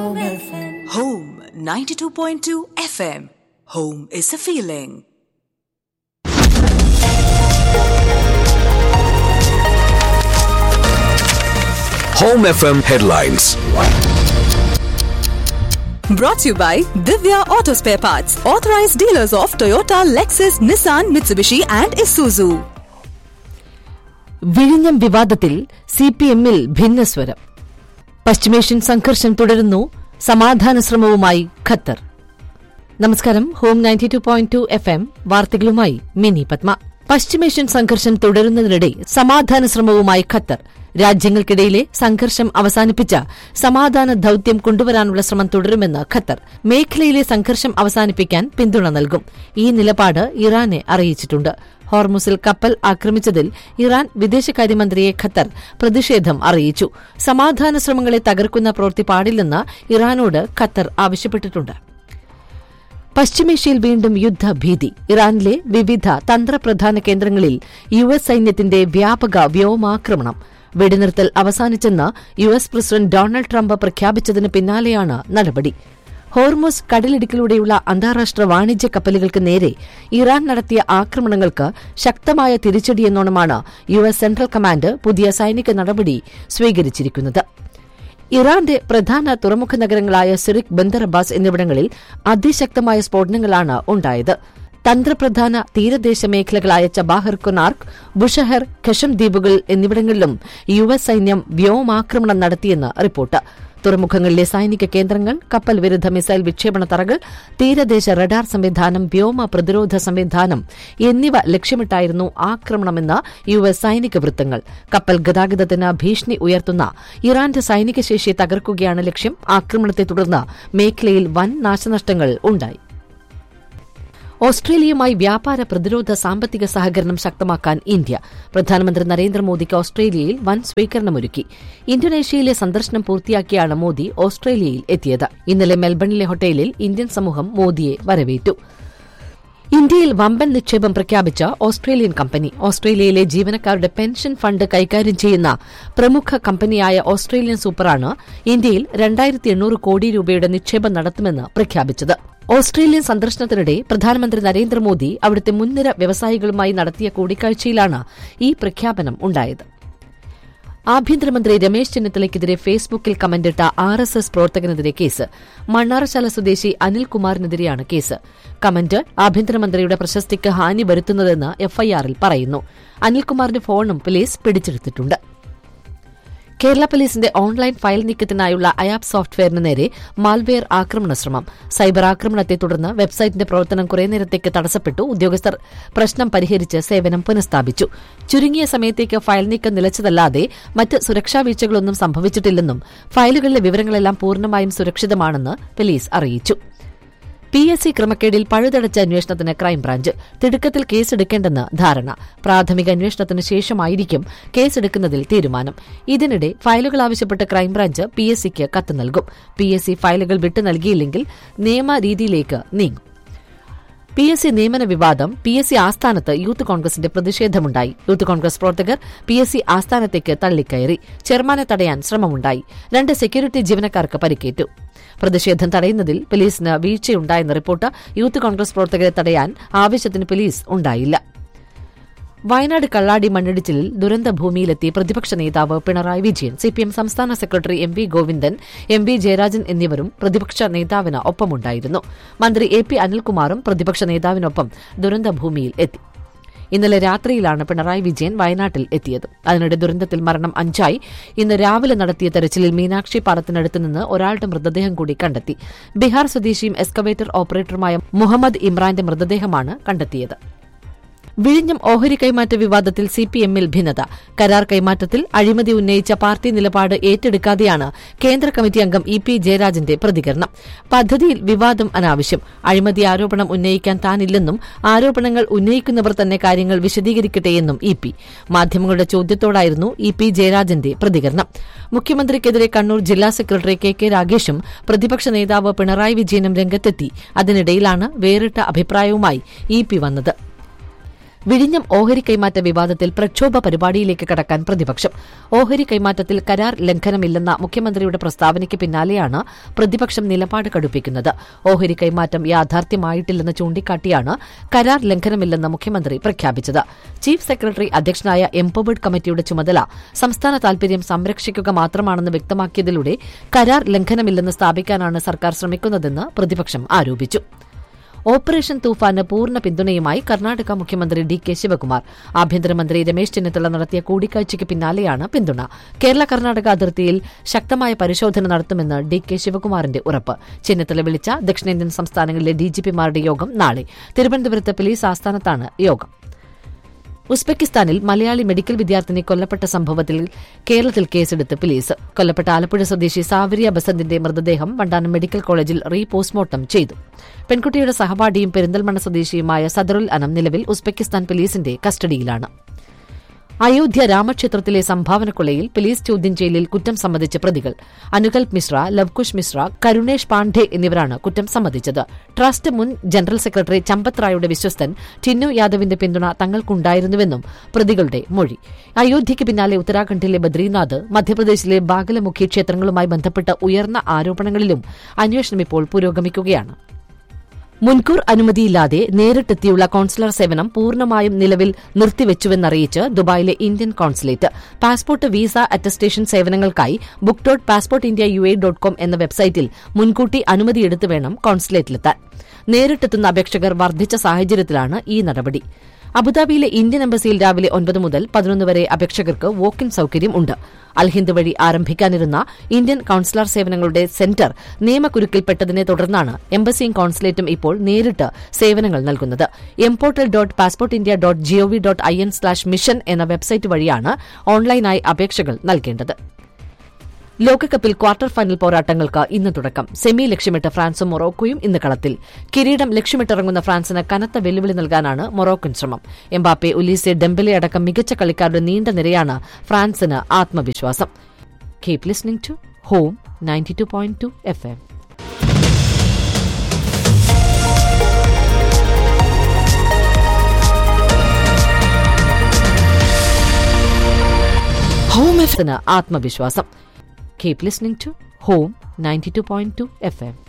Home FM. Home 92.2 FM. Home is a feeling. Home FM headlines. Brought to you by Divya Auto Spare Parts, authorized dealers of Toyota, Lexus, Nissan, Mitsubishi, and Isuzu. വിഴിഞ്ഞം വിവാദത്തിൽ C P എമ്മിൽ ഭിന്നസ്വരം പശ്ചിമേഷ്യൻ സംഘർഷം തുടരുന്നു സമാധാന ശ്രമവുമായി Qatar നമസ്കാരം ഹോം ninety two point two F M വാർത്തകളുമായി മിനി പത്മ പശ്ചിമേഷ്യൻ സംഘർഷം തുടരുന്നതിനിടെ സമാധാന ശ്രമവുമായി ഖത്തർ രാജ്യങ്ങൾക്കിടയിലെ സംഘർഷം അവസാനിപ്പിച്ച സമാധാന ദൌത്യം കൊണ്ടുവരാനുള്ള ശ്രമം തുടരുമെന്ന് ഖത്തർ മേഖലയിലെ സംഘർഷം അവസാനിപ്പിക്കാൻ പിന്തുണ നൽകും ഈ നിലപാട് ഇറാനെ അറിയിച്ചിട്ടുണ്ട് ഹോർമുസിൽ കപ്പൽ ആക്രമിച്ചതിൽ ഇറാൻ വിദേശകാര്യമന്ത്രിയെ ഖത്തർ പ്രതിഷേധം അറിയിച്ചു സമാധാന ശ്രമങ്ങളെ തകർക്കുന്ന പ്രവൃത്തി പാടില്ലെന്ന് ഇറാനോട് ഖത്തർ ആവശ്യപ്പെട്ടിട്ടുണ്ട് പശ്ചിമേഷ്യയിൽ വീണ്ടും യുദ്ധഭീതി ഇറാനിലെ വിവിധ തന്ത്രപ്രധാന കേന്ദ്രങ്ങളിൽ യു എസ് സൈന്യത്തിന്റെ വ്യാപക വ്യോമാക്രമണം വെടിനിർത്തൽ അവസാനിച്ചെന്ന് U S president Donald Trump പ്രഖ്യാപിച്ചതിന് പിന്നാലെയാണ് നടപടി ഹോർമോസ് കടലിടുക്കിലൂടെയുള്ള അന്താരാഷ്ട്ര വാണിജ്യ കപ്പലുകൾക്ക് നേരെ ഇറാൻ നടത്തിയ ആക്രമണങ്ങൾക്ക് ശക്തമായ തിരിച്ചടിയെന്നോണമാണ് യു എസ് സെൻട്രൽ കമാൻഡ് പുതിയ സൈനിക നടപടി സ്വീകരിച്ചിരിക്കുന്നത് ഇറാന്റെ പ്രധാന തുറമുഖ നഗരങ്ങളായ സിറിക് ബന്ദർ അബ്ബാസ് എന്നിവിടങ്ങളിൽ അതിശക്തമായ സ്ഫോടനങ്ങളാണ് ഉണ്ടായത് തന്ത്രപ്രധാന തീരദേശ മേഖലകളായ ചബാഹർ കൊനാർക്ക് ബുഷഹർ ഖഷം ദ്വീപുകൾ എന്നിവിടങ്ങളിലും യു എസ് സൈന്യം വ്യോമാക്രമണം നടത്തിയെന്ന് റിപ്പോർട്ട് തുറമുഖങ്ങളിലെ സൈനിക കേന്ദ്രങ്ങൾ കപ്പൽ വിരുദ്ധ മിസൈൽ വിക്ഷേപണ തറകൾ തീരദേശ റഡാർ സംവിധാനം വ്യോമ പ്രതിരോധ സംവിധാനം എന്നിവ ലക്ഷ്യമിട്ടായിരുന്നു ആക്രമണമെന്ന് യു എസ് സൈനിക വൃത്തങ്ങൾ കപ്പൽ ഗതാഗതത്തിന് ഭീഷണി ഉയർത്തുന്ന ഇറാന്റെ സൈനിക ശേഷി തകർക്കുകയാണ് ലക്ഷ്യം ആക്രമണത്തെ തുടർന്ന് മേഖലയിൽ വൻ നാശനഷ്ടങ്ങൾ ഉണ്ടായി ഓസ്ട്രേലിയയുമായി വ്യാപാര പ്രതിരോധ സാമ്പത്തിക സഹകരണം ശക്തമാക്കാൻ ഇന്ത്യ പ്രധാനമന്ത്രി നരേന്ദ്രമോദിക്ക് ഓസ്ട്രേലിയയിൽ വൻ സ്വീകരണമൊരുക്കി ഇന്തോനേഷ്യയിലെ സന്ദർശനം പൂർത്തിയാക്കിയാണ് മോദി ഓസ്ട്രേലിയയിൽ എത്തിയത് ഇന്നലെ മെൽബണിലെ ഹോട്ടലിൽ ഇന്ത്യൻ സമൂഹം മോദിയെ വരവേറ്റു ഇന്ത്യയിൽ വമ്പൻ നിക്ഷേപം പ്രഖ്യാപിച്ച ഓസ്ട്രേലിയൻ കമ്പനി ഓസ്ട്രേലിയയിലെ ജീവനക്കാരുടെ പെൻഷൻ ഫണ്ട് കൈകാര്യം ചെയ്യുന്ന പ്രമുഖ കമ്പനിയായ ഓസ്ട്രേലിയൻ സൂപ്പറാണ് ഇന്ത്യയിൽ രണ്ടായിരത്തി എണ്ണൂറ് കോടി രൂപയുടെ നിക്ഷേപം നടത്തുമെന്ന് പ്രഖ്യാപിച്ചത് ഓസ്ട്രേലിയൻ സന്ദർശനത്തിനിടെ പ്രധാനമന്ത്രി നരേന്ദ്രമോദി അവിടുത്തെ മുൻനിര വ്യവസായികളുമായി നടത്തിയ കൂടിക്കാഴ്ചയിലാണ് ഈ പ്രഖ്യാപനം ഉണ്ടായത് ആഭ്യന്തരമന്ത്രി രമേശ് ചെന്നിത്തലയ്ക്കെതിരെ ഫേസ്ബുക്കിൽ കമന്റിട്ട ആർ എസ് എസ് പ്രവർത്തകനെതിരെ കേസ് മണ്ണാറശാല സ്വദേശി അനിൽകുമാറിനെതിരെയാണ് കേസ് കമന്റ് ആഭ്യന്തരമന്ത്രിയുടെ പ്രശസ്തിക്ക് ഹാനി വരുത്തുന്നതെന്ന് എഫ്ഐആറിൽ പറയുന്നു അനിൽകുമാറിന്റെ ഫോണും പോലീസ് പിടിച്ചെടുത്തിട്ടുണ്ട് കേരള പോലീസിന്റെ ഓൺലൈൻ ഫയൽ നീക്കത്തിനായുള്ള അയാപ്പ് സോഫ്റ്റ്വെയറിന് നേരെ മാൽവെയർ ആക്രമണ ശ്രമം സൈബർ ആക്രമണത്തെ തുടർന്ന് വെബ്സൈറ്റിന്റെ പ്രവർത്തനം കുറേ നേരത്തേക്ക് തടസ്സപ്പെട്ടു ഉദ്യോഗസ്ഥർ പ്രശ്നം പരിഹരിച്ച് സേവനം പുനഃസ്ഥാപിച്ചു ചുരുങ്ങിയ സമയത്തേക്ക് ഫയൽ നീക്കം നിലച്ചതല്ലാതെ മറ്റ് സുരക്ഷാ വീഴ്ചകളൊന്നും സംഭവിച്ചിട്ടില്ലെന്നും ഫയലുകളിലെ വിവരങ്ങളെല്ലാം പൂർണ്ണമായും സുരക്ഷിതമാണെന്ന് പോലീസ് അറിയിച്ചു പി എസ് സി ക്രമക്കേടിൽ പഴുതടച്ച അന്വേഷണത്തിന് ക്രൈംബ്രാഞ്ച് തിടുക്കത്തിൽ കേസെടുക്കേണ്ടെന്ന് ധാരണ പ്രാഥമിക അന്വേഷണത്തിന് ശേഷമായിരിക്കും കേസെടുക്കുന്നതിൽ തീരുമാനം ഇതിനിടെ ഫയലുകൾ ആവശ്യപ്പെട്ട് ക്രൈംബ്രാഞ്ച് പി എസ് സിക്ക് കത്ത് നൽകും പി എസ് സി ഫയലുകൾ വിട്ടു നൽകിയില്ലെങ്കിൽ നിയമരീതിയിലേക്ക് നീങ്ങും പി എസ് സി നിയമന വിവാദം പി എസ് സി ആസ്ഥാനത്ത് യൂത്ത് കോൺഗ്രസിന്റെ പ്രതിഷേധമുണ്ടായി യൂത്ത് കോൺഗ്രസ് പ്രവർത്തകർ പി എസ് സി ആസ്ഥാനത്തേക്ക് തള്ളിക്കയറി ചെയർമാനെ തടയാൻ ശ്രമമുണ്ടായി രണ്ട് സെക്യൂരിറ്റി ജീവനക്കാർക്ക് പരിക്കേറ്റു പ്രതിഷേധം തടയുന്നതിൽ പോലീസിന് വീഴ്ചയുണ്ടായെന്ന റിപ്പോർട്ട് യൂത്ത് കോൺഗ്രസ് പ്രവർത്തകരെ തടയാൻ ആവശ്യത്തിന് പോലീസ് ഉണ്ടായില്ല വയനാട് കള്ളാടി മണ്ണിടിച്ചിലിൽ ദുരന്തഭൂമിയിലെത്തി പ്രതിപക്ഷ നേതാവ് പിണറായി വിജയൻ സിപിഎം സംസ്ഥാന secretary M V Govindan M V Jayarajan എന്നിവരും പ്രതിപക്ഷ നേതാവിന് ഒപ്പമുണ്ടായിരുന്നു മന്ത്രി എ പി അനിൽകുമാറും പ്രതിപക്ഷ നേതാവിനൊപ്പം ദുരന്തഭൂമിയിൽ എത്തി ഇന്നലെ രാത്രിയിലാണ് പിണറായി വിജയൻ വയനാട്ടിൽ എത്തിയത് അതിനിടെ ദുരന്തത്തിൽ മരണം അഞ്ചായി ഇന്ന് രാവിലെ നടത്തിയ തെരച്ചിലിൽ മീനാക്ഷി പാലത്തിനടുത്ത് നിന്ന് ഒരാളുടെ മൃതദേഹം കൂടി കണ്ടെത്തി ബീഹാർ സ്വദേശിയും എക്സ്കവേറ്റർ ഓപ്പറേറ്ററുമായ മുഹമ്മദ് ഇമ്രാന്റെ മൃതദേഹമാണ് കണ്ടെത്തിയത് വിഴിഞ്ഞം ഓഹരി കൈമാറ്റ വിവാദത്തിൽ സിപിഎമ്മിൽ ഭിന്നത കരാർ കൈമാറ്റത്തിൽ അഴിമതി ഉന്നയിച്ച പാർട്ടി നിലപാട് ഏറ്റെടുക്കാതെയാണ് കേന്ദ്ര കമ്മിറ്റി അംഗം ഇ പി ജയരാജന്റെ പ്രതികരണം പദ്ധതിയിൽ വിവാദം അനാവശ്യം അഴിമതി ആരോപണം ഉന്നയിക്കാൻ താനില്ലെന്നും ആരോപണങ്ങൾ ഉന്നയിക്കുന്നവർ തന്നെ കാര്യങ്ങൾ വിശദീകരിക്കട്ടെയെന്നും ഇ പി മാധ്യമങ്ങളുടെ ചോദ്യത്തോടായിരുന്നു ഇ പി ജയരാജന്റെ പ്രതികരണം മുഖ്യമന്ത്രിക്കെതിരെ കണ്ണൂർ ജില്ലാ സെക്രട്ടറി കെ കെ രാഗേഷും പ്രതിപക്ഷ നേതാവ് പിണറായി വിജയനും രംഗത്തെത്തി അതിനിടയിലാണ് വേറിട്ട അഭിപ്രായവുമായി ഇ പി വന്നത് വിഴിഞ്ഞം ഓഹരി കൈമാറ്റ വിവാദത്തിൽ പ്രക്ഷോഭ പരിപാടിയിലേക്ക് കടക്കാൻ പ്രതിപക്ഷം ഓഹരി കൈമാറ്റത്തിൽ കരാർ ലംഘനമില്ലെന്ന മുഖ്യമന്ത്രിയുടെ പ്രസ്താവനയ്ക്ക് പിന്നാലെയാണ് പ്രതിപക്ഷം നിലപാട് കടുപ്പിക്കുന്നത് ഓഹരി കൈമാറ്റം യാഥാർത്ഥ്യമായിട്ടില്ലെന്ന് ചൂണ്ടിക്കാട്ടിയാണ് കരാർ ലംഘനമില്ലെന്ന് മുഖ്യമന്ത്രി പ്രഖ്യാപിച്ചത് ചീഫ് സെക്രട്ടറി അധ്യക്ഷനായ എംപവേർഡ് കമ്മിറ്റിയുടെ ചുമതല സംസ്ഥാന താൽപര്യം സംരക്ഷിക്കുക മാത്രമാണെന്ന് വ്യക്തമാക്കിയതിലൂടെ കരാർ ലംഘനമില്ലെന്ന് സ്ഥാപിക്കാനാണ് സർക്കാർ ശ്രമിക്കുന്നതെന്ന് പ്രതിപക്ഷം ആരോപിച്ചു ഓപ്പറേഷൻ തൂഫാന് പൂർണ്ണ പിന്തുണയുമായി കർണാടക മുഖ്യമന്ത്രി ഡി കെ ശിവകുമാർ ആഭ്യന്തരമന്ത്രി രമേശ് ചെന്നിത്തല നടത്തിയ കൂടിക്കാഴ്ചയ്ക്ക് പിന്നാലെയാണ് പിന്തുണ കേരള കർണാടക അതിർത്തിയിൽ ശക്തമായ പരിശോധന നടത്തുമെന്ന് ഡി കെ ശിവകുമാറിന്റെ ഉറപ്പ് ചെന്നിത്തല വിളിച്ച ദക്ഷിണേന്ത്യൻ സംസ്ഥാനങ്ങളിലെ ഡിജിപിമാരുടെ യോഗം നാളെ തിരുവനന്തപുരത്ത് പോലീസ് ആസ്ഥാനത്താണ് യോഗം ഉസ്ബെക്കിസ്ഥാനിൽ മലയാളി മെഡിക്കൽ വിദ്യാർത്ഥിനി കൊല്ലപ്പെട്ട സംഭവത്തിൽ കേരളത്തിൽ കേസെടുത്ത് പോലീസ് കൊല്ലപ്പെട്ട ആലപ്പുഴ സ്വദേശി സാവരിയ ബസന്തിന്റെ മൃതദേഹം വണ്ടാനം മെഡിക്കൽ കോളേജിൽ റീ പോസ്റ്റ്മോർട്ടം ചെയ്തു പെൺകുട്ടിയുടെ സഹപാഠിയും പെരിന്തൽമണ്ണ സ്വദേശിയുമായ സദറുൽ അനം നിലവിൽ ഉസ്ബെക്കിസ്ഥാൻ പോലീസിന്റെ കസ്റ്റഡിയിലാണ് അയോധ്യ രാമക്ഷേത്രത്തിലെ സംഭാവനക്കൊള്ളയിൽ പോലീസ് ചോദ്യം ചെയ്യലിൽ കുറ്റം സമ്മതിച്ച പ്രതികൾ അനുകൽപ് മിശ്ര ലവ്കുഷ് മിശ്ര കരുണേഷ് പാണ്ഡെ എന്നിവരാണ് കുറ്റം സമ്മതിച്ചത് ട്രസ്റ്റ് മുൻ ജനറൽ സെക്രട്ടറി ചമ്പത് റായുടെ വിശ്വസ്തൻ ടിന്നു യാദവിന്റെ പിന്തുണ തങ്ങൾക്കുണ്ടായിരുന്നുവെന്നും പ്രതികളുടെ മൊഴി അയോധ്യയ്ക്ക് പിന്നാലെ ഉത്തരാഖണ്ഡിലെ ബദ്രീനാഥ് മധ്യപ്രദേശിലെ ബാഗലമുഖി ക്ഷേത്രങ്ങളുമായി ബന്ധപ്പെട്ട ഉയർന്ന ആരോപണങ്ങളിലും അന്വേഷണം ഇപ്പോൾ പുരോഗമിക്കുകയാണ് മുൻകൂർ അനുമതിയില്ലാതെ നേരിട്ടെത്തിയുള്ള കോൺസുലർ സേവനം പൂർണ്ണമായും നിലവിൽ നിർത്തിവെച്ചുവെന്നറിയിച്ച് ദുബായിലെ Indian consulate passport visa attestation സേവനങ്ങൾക്കായി book dot passport India U A dot com എന്ന വെബ്സൈറ്റിൽ മുൻകൂട്ടി അനുമതിയെടുത്ത് വേണം കോൺസുലേറ്റിലെത്താൻ നേരിട്ടെത്തുന്ന അപേക്ഷകർ വർദ്ധിച്ച സാഹചര്യത്തിലാണ് ഈ നടപടി അബുദാബിയിലെ ഇന്ത്യൻ എംബസിയിൽ രാവിലെ ഒൻപത് മുതൽ പതിനൊന്ന് വരെ അപേക്ഷകർക്ക് വോക്ക് ഇൻ സൌകര്യം ഉണ്ട് അൽഹിന്ദ് വഴി ആരംഭിക്കാനിരുന്ന ഇന്ത്യൻ കൌൺസിലർ സേവനങ്ങളുടെ സെന്റർ നിയമക്കുരുക്കിൽപ്പെട്ടതിനെ തുടർന്നാണ് എംബസിയും കോൺസുലേറ്റും ഇപ്പോൾ നേരിട്ട് സേവനങ്ങൾ നൽകുന്നത് m portal dot passport India dot GOV dot I N slash mission എന്ന വെബ്സൈറ്റ് വഴിയാണ് ഓൺലൈനായി അപേക്ഷകൾ നൽകേണ്ടത് ലോകകപ്പിൽ ക്വാർട്ടർ ഫൈനൽ പോരാട്ടങ്ങൾക്ക് ഇന്ന് തുടക്കം സെമി ലക്ഷ്യമിട്ട് ഫ്രാൻസും മൊറോക്കോയും ഇന്ന് കളത്തിൽ കിരീടം ലക്ഷ്യമിട്ടിറങ്ങുന്ന ഫ്രാൻസിന് കനത്ത വെല്ലുവിളി നൽകാനാണ് മൊറോക്കൻ ശ്രമം എംബാപ്പെ ഉലീസെ ഡെംബലെ അടക്കം മികച്ച കളിക്കാരുടെ നീണ്ട നിരയാണ് ഫ്രാൻസിന് ആത്മവിശ്വാസം keep listening to home ninety two point two F M home F ആത്മവിശ്വാസം keep listening to home ninety two point two F M